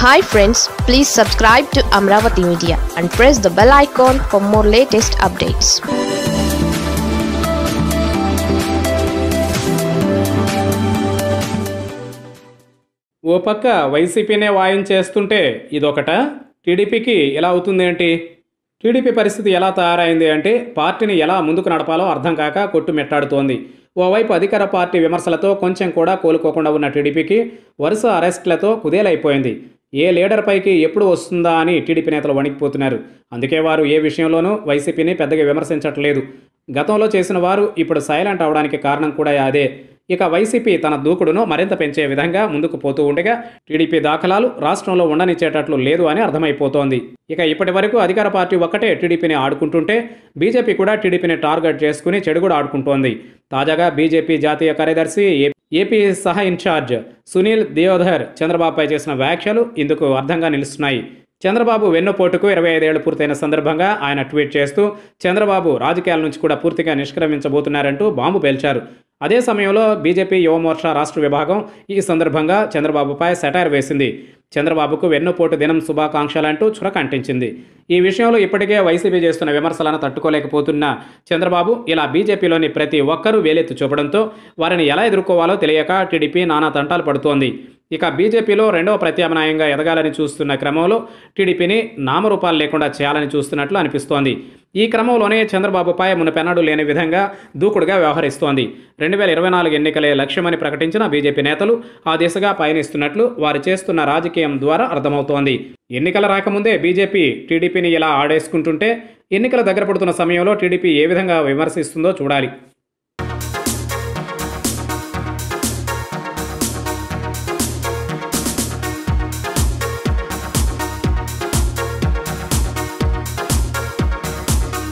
hi friends please subscribe to Amaravati media and press the bell icon for more latest updates ఓ పక్క వైసీపీనే వాయించేస్తుంటే ఇదొకట టీడీపీకి ఎలా అవుతుంది ఏంటి టీడీపీ పరిస్థితి ఎలా తయారైంది అంటే పార్టీని ఎలా ముందుకు నడపాలో అర్థం కాక కొట్టుమిట్టాడుతోంది ఓవైపు అధికార పార్టీ విమర్శలతో కొంచెం కూడా కోలుకోకుండా ఉన్న టీడీపీకి వరుస అరెస్టులతో కుదేలైపోయింది ఏ లీడర్ పైకి ఎప్పుడు వస్తుందా అని టీడీపీ నేతలు వణికిపోతున్నారు అందుకే వారు ఏ విషయంలోనూ వైసీపీని పెద్దగా విమర్శించట్లేదు గతంలో చేసిన వారు ఇప్పుడు సైలెంట్ అవడానికి కారణం కూడా అదే ఇక వైసీపీ తన దూకుడును మరింత పెంచే విధంగా ముందుకు పోతూ ఉండగా టీడీపీ దాఖలాలు రాష్ట్రంలో ఉండనిచ్చేటట్లు లేదు అని అర్థమైపోతోంది ఇక ఇప్పటి వరకు అధికార పార్టీ ఒక్కటే టీడీపీని ఆడుకుంటుంటే బీజేపీ కూడా టీడీపీని టార్గెట్ చేసుకుని చెడు కూడా ఆడుకుంటోంది తాజాగా బీజేపీ జాతీయ కార్యదర్శి ఏ- ఏపీ సహ ఇన్ఛార్జ్ సునీల్ దియోధర్ చంద్రబాబుపై చేసిన వ్యాఖ్యలు ఇందుకు అర్థంగా నిలుస్తున్నాయి చంద్రబాబు వెన్నుపోటుకు ఇరవై ఐదేళ్లు పూర్తయిన సందర్భంగా ఆయన ట్వీట్ చేస్తూ చంద్రబాబు రాజకీయాల నుంచి కూడా పూర్తిగా నిష్క్రమించబోతున్నారంటూ బాంబు పేల్చారు అదే సమయంలో బీజేపీ యువమోర్చా రాష్ట్ర విభాగం ఈ సందర్భంగా చంద్రబాబుపై సెటైర్ వేసింది చంద్రబాబుకు వెన్నుపోటు దినం శుభాకాంక్షలంటూ చురకంటించింది ఈ విషయంలో ఇప్పటికే వైసీపీ చేస్తున్న విమర్శలను తట్టుకోలేకపోతున్న చంద్రబాబు ఇలా బీజేపీలోని ప్రతి ఒక్కరూ వేలెత్తి చూపడంతో వారిని ఎలా ఎదుర్కోవాలో తెలియక టీడీపీ నానా తంటాలు పడుతోంది ఇక బీజేపీలో రెండవ ప్రత్యామ్నాయంగా ఎదగాలని చూస్తున్న క్రమంలో టీడీపీని నామరూపాలు లేకుండా చేయాలని చూస్తున్నట్లు అనిపిస్తోంది ఈ క్రమంలోనే చంద్రబాబుపై మునపెన్నడూ లేని విధంగా దూకుడుగా వ్యవహరిస్తోంది రెండు వేల ఇరవై నాలుగు ఎన్నికలే లక్ష్యమని ప్రకటించిన బీజేపీ నేతలు ఆ దిశగా పయనిస్తున్నట్లు వారు చేస్తున్న రాజకీయం ద్వారా అర్థమవుతోంది ఎన్నికల రాకముందే బీజేపీ టీడీపీని ఇలా ఆడేసుకుంటుంటే ఎన్నికల దగ్గర పడుతున్న సమయంలో టీడీపీ ఏ విధంగా విమర్శిస్తుందో చూడాలి